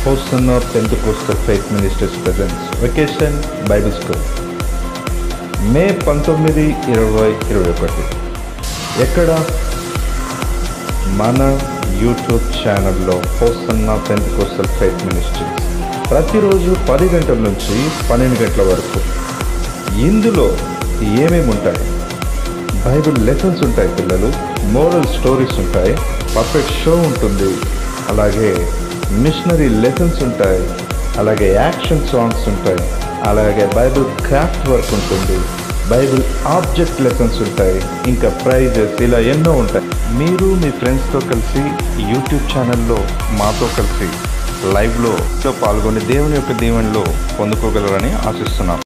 Hosanna Pentecostal Faith Ministries presents Vacation Bible School. మే పంతొమ్మిది ఇరవై ఇరవై ఒకటి ఎక్కడ మన యూట్యూబ్ ఛానల్లో హోసన్న పెంతకోస్టల్ ఫెయిత్ మినిస్ట్రీస్ ప్రతిరోజు పది గంటల నుంచి పన్నెండు గంటల వరకు ఇందులో ఏమేమి ఉంటాయి బైబిల్ లెసన్స్ ఉంటాయి పిల్లలు మోరల్ స్టోరీస్ ఉంటాయి పర్ఫెక్ట్ షో ఉంటుంది అలాగే మిషనరీ లెసన్స్ ఉంటాయి అలాగే యాక్షన్ సాంగ్స్ ఉంటాయి అలాగే బైబిల్ క్రాఫ్ట్ వర్క్ ఉంటుంది బైబిల్ ఆబ్జెక్ట్ లెసన్స్ ఉంటాయి ఇంకా ప్రైజెస్ ఇలా ఎన్నో ఉంటాయి మీరు మీ ఫ్రెండ్స్తో కలిసి యూట్యూబ్ ఛానల్లో మాతో కలిసి లైవ్లో పాల్గొని దేవుని యొక్క దీవెనలో పొందుకోగలరని ఆశిస్తున్నాం